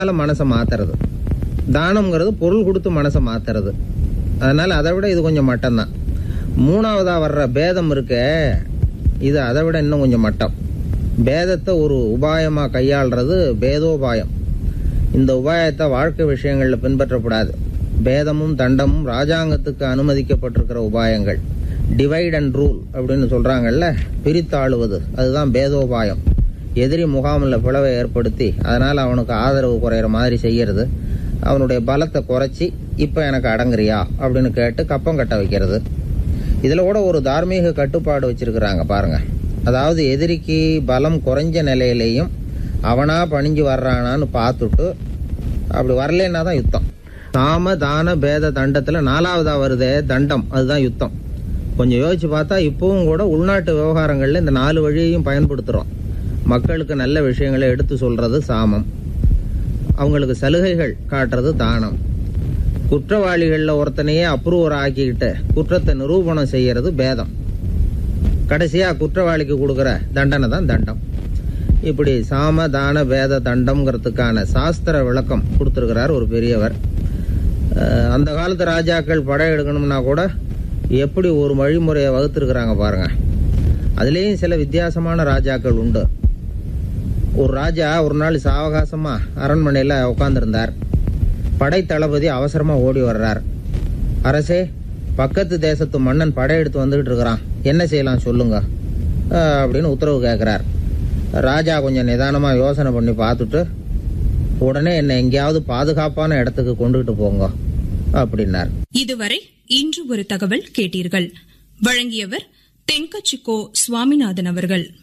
அதனால மனசை மாத்துறது தானம்ங்கிறது பொருள் கொடுத்து மனசை மாத்துறது அதனால அதை விட இது கொஞ்சம் மட்டம்தான் மூணாவதா வர்ற பேதம் இருக்க இது அதை விட இன்னும் கொஞ்சம் மட்டம் பேதத்தை ஒரு உபாயமா கையாள்றது பேதோபாயம் இந்த உபாயத்தை வாழ்க்கை விஷயங்கள்ல பின்பற்றக்கூடாது பேதமும் தண்டமும் ராஜாங்கத்துக்கு அனுமதிக்கப்பட்டிருக்கிற உபாயங்கள் டிவைட் அண்ட் ரூல் அப்படின்னு சொல்றாங்கல்ல பிரித்தாளுவது அதுதான் பேதோபாயம் எதிரி முகாமில் பிளவை ஏற்படுத்தி அதனால அவனுக்கு ஆதரவு குறையிற மாதிரி செய்யறது அவனுடைய பலத்தை குறைச்சி இப்ப எனக்கு அடங்குறியா அப்படின்னு கேட்டு கப்பம் கட்ட வைக்கிறது இதுல கூட ஒரு தார்மீக கட்டுப்பாடு வச்சிருக்கிறாங்க பாருங்க அதாவது எதிரிக்கு பலம் குறைஞ்ச நிலையிலையும் அவனா பணிஞ்சு வர்றானான்னு பார்த்துட்டு அப்படி வரலன்னா தான் யுத்தம் சாம தான பேத தண்டத்துல நாலாவதா வருதே தண்டம் அதுதான் யுத்தம் கொஞ்சம் யோசிச்சு பார்த்தா இப்பவும் கூட உள்நாட்டு விவகாரங்கள்ல இந்த நாலு வழியையும் பயன்படுத்துறோம் மக்களுக்கு நல்ல விஷயங்களை எடுத்து சொல்றது சாமம் அவங்களுக்கு சலுகைகள் காட்டுறது தானம் குற்றவாளிகள்ல ஒருத்தனையே அப்ரூவர் ஆக்கிக்கிட்டு குற்றத்தை நிரூபணம் செய்யறது பேதம் கடைசியா குற்றவாளிக்கு கொடுக்கிற தண்டனை தான் தண்டம் இப்படி சாம தான பேத தண்டம்ங்கிறதுக்கான சாஸ்திர விளக்கம் கொடுத்திருக்கிறார் ஒரு பெரியவர் அஹ், அந்த காலத்து ராஜாக்கள் படம் எடுக்கணும்னா கூட எப்படி ஒரு வழிமுறையை வகுத்திருக்கிறாங்க பாருங்க அதுலேயும் சில வித்தியாசமான ராஜாக்கள் உண்டு ஒரு ராஜா ஒரு நாள் சாவகாசமா அரண்மனையில உட்கார்ந்திருந்தார் படை தளபதி அவசரமா ஓடி வர்றார் அரசே பக்கத்து தேசத்து மன்னன் படையெடுத்து வந்துகிட்டு இருக்கிறான் என்ன செய்யலாம் சொல்லுங்க அஹ், அப்படின்னு உத்தரவு கேட்கிறார் ராஜா கொஞ்சம் நிதானமா யோசனை பண்ணி பார்த்துட்டு உடனே என்னை எங்கேயாவது பாதுகாப்பான இடத்துக்கு கொண்டுகிட்டு போங்க அப்படின்னார் இதுவரை இன்று ஒரு தகவல் கேட்டீர்கள் வழங்கியவர் தென்கச்சிக்கோ சுவாமிநாதன் அவர்கள்